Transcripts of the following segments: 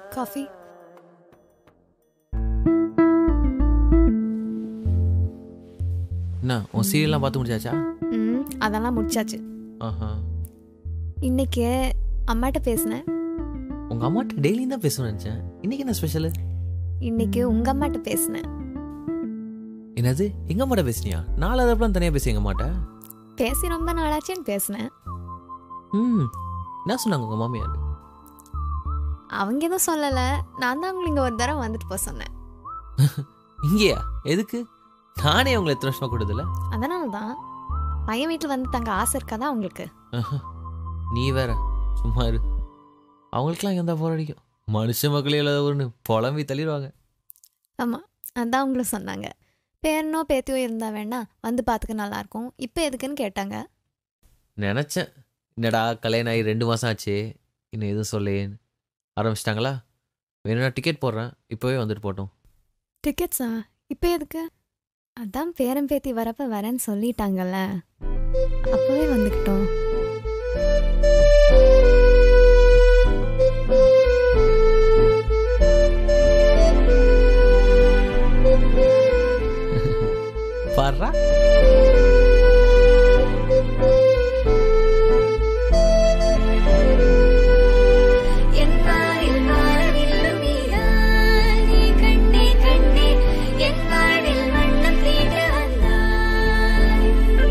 coffee என்ன உன் சீரியல்லாம் பார்த்து முடிச்சாச்சா ம் அதெல்லாம் முடிச்சாச்சு ஆஹா இன்னைக்கு அம்மாட்ட பேசினேன் உங்கள் அம்மாட்ட டெய்லியும் தான் பேசணும்னு நினச்சேன் இன்னைக்கு என்ன ஸ்பெஷலு இன்னைக்கு உங்க அம்மாட்ட பேசினேன் என்னது எங்கள் அம்மாட்ட பேசுனியா நாலு அதப்பெல்லாம் தனியாக பேசி எங்கள் அம்மாட்ட பேசி ரொம்ப நாளாச்சுன்னு பேசினேன் ம் என்ன சொன்னாங்க உங்கள் மாமியார் அவங்க எதுவும் சொல்லலை நான் தான் உங்களுக்கு இங்கே ஒரு தடவை வந்துட்டு போக சொன்னேன் இங்கேயா எதுக்கு நானே உங்களை எத்தனை வருஷமாக கொடுதில்ல அதனால தான் பையன் வீட்டில் வந்து தங்க ஆசை இருக்காதா உங்களுக்கு நீ வேற சும்மா இரு அவங்களுக்குலாம் எங்கே போர் அடிக்கும் மனுஷ மக்களே இல்லாத ஒன்று புலம்பி தள்ளிடுவாங்க ஆமாம் அதான் உங்களும் சொன்னாங்க பேரனோ பேத்தியோ இருந்தா வேணா வந்து பார்த்துக்க நல்லாயிருக்கும் இப்போ எதுக்குன்னு கேட்டாங்க நினச்சேன் என்னடா கல்யாணம் ஆகி ரெண்டு மாதம் ஆச்சு இன்னும் எதுவும் சொல்லேன்னு ஆரம்பிச்சிட்டாங்களா வேணும்னா டிக்கெட் போடுறேன் இப்போவே வந்துட்டு போட்டோம் டிக்கெட்ஸா இப்போ எதுக்கு அதான் பேரன் பேத்தி வரப்ப வரேன்னு சொல்லிட்டாங்கல்ல அப்போவே வந்துக்கிட்டோம் பாடுறா என் வாயில் வாழ்விலும் நீதான் நீ கண்ணே கண்ணே என் வாழில் வண்ணம் தீட்ட வந்தாய்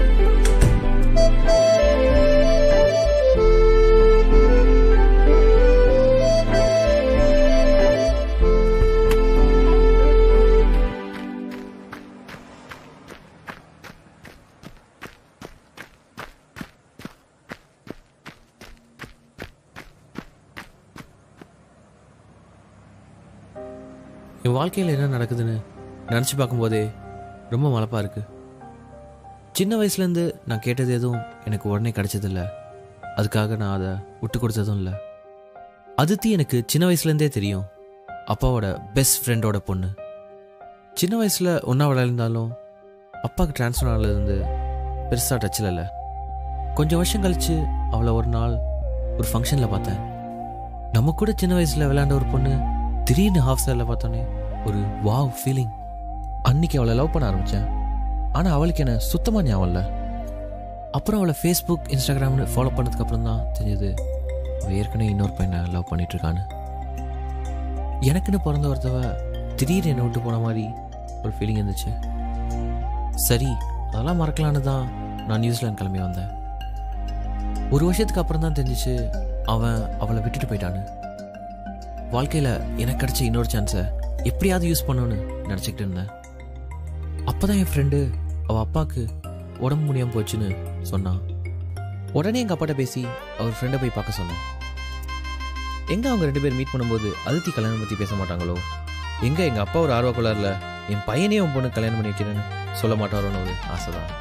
என் வாழ்க்கையில் என்ன நடக்குதுன்னு நினச்சி பார்க்கும்போதே ரொம்ப மலப்பாக இருக்கு சின்ன வயசுலேருந்து நான் கேட்டது எதுவும் எனக்கு உடனே கிடைச்சதில்ல அதுக்காக நான் அதை விட்டு கொடுத்ததும் இல்லை அதித்தி எனக்கு சின்ன வயசுலேருந்தே தெரியும் அப்பாவோட பெஸ்ட் ஃப்ரெண்டோட பொண்ணு சின்ன வயசில் ஒன்றா விளையாண்டாலும் அப்பாவுக்கு ட்ரான்ஸ்ஃபர் ஆனதுலேருந்து பெருசாக டச்சில் இல்லை கொஞ்சம் வருஷம் கழிச்சு அவளை ஒரு நாள் ஒரு ஃபங்க்ஷனில் பார்த்தேன் நம்ம கூட சின்ன வயசில் விளையாண்ட ஒரு பொண்ணு திடீர்னு ஹாஃப் ஸ்டைலில் பார்த்தோன்னே ஒரு வாவ் ஃபீலிங் அன்னைக்கு அவளை லவ் பண்ண ஆரம்பித்தேன் ஆனால் அவளுக்கு என்ன சுத்தமாக ஞாபகம் இல்லை அப்புறம் அவளை ஃபேஸ்புக் இன்ஸ்டாகிராம்னு ஃபாலோ பண்ணதுக்கு அப்புறம் தான் தெரிஞ்சது அவள் ஏற்கனவே இன்னொரு பையனை லவ் பண்ணிட்டு இருக்கான்னு எனக்குன்னு பிறந்த ஒருத்தவ திடீர்னு என்னை விட்டு போன மாதிரி ஒரு ஃபீலிங் இருந்துச்சு சரி அதெல்லாம் மறக்கலான்னு தான் நான் நியூசிலாந்து கிளம்பி வந்தேன் ஒரு வருஷத்துக்கு அப்புறம் தான் தெரிஞ்சிச்சு அவன் அவளை விட்டுட்டு போயிட்டான்னு வாழ்க்கையில் எனக்கு கிடைச்ச இன்னொரு சான்ஸை எப்படியாவது யூஸ் பண்ணணும்னு நினச்சிக்கிட்டு இருந்தேன் அப்போ தான் என் ஃப்ரெண்டு அவள் அப்பாவுக்கு உடம்பு முடியாமல் போச்சுன்னு சொன்னான் உடனே எங்கள் அப்பாட்ட பேசி அவர் ஃப்ரெண்டை போய் பார்க்க சொன்னேன் எங்கே அவங்க ரெண்டு பேர் மீட் பண்ணும்போது அதித்தி கல்யாணம் பற்றி பேச மாட்டாங்களோ எங்கே எங்கள் அப்பா ஒரு ஆர்வ கோளாறுல என் பையனே உன் பொண்ணு கல்யாணம் பண்ணி வைக்கிறேன்னு சொல்ல மாட்டாரோன்னு ஒரு ஆசை தான்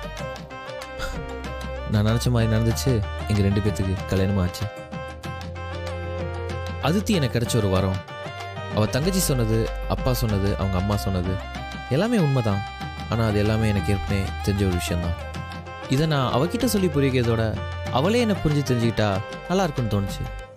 நான் நினச்ச மாதிரி நடந்துச்சு எங்கள் ரெண்டு பேர்த்துக்கு கல்யாணமும் ஆச்சு அதித்தி எனக்கு கிடைச்ச ஒரு வரம் அவள் தங்கச்சி சொன்னது அப்பா சொன்னது அவங்க அம்மா சொன்னது எல்லாமே உண்மைதான் ஆனால் அது எல்லாமே எனக்கு ஏற்கனவே தெரிஞ்ச ஒரு விஷயம்தான் இதை நான் அவகிட்ட சொல்லி புரிகிறதோட அவளே என்னை புரிஞ்சு தெரிஞ்சுக்கிட்டா நல்லா இருக்கும்னு தோணுச்சு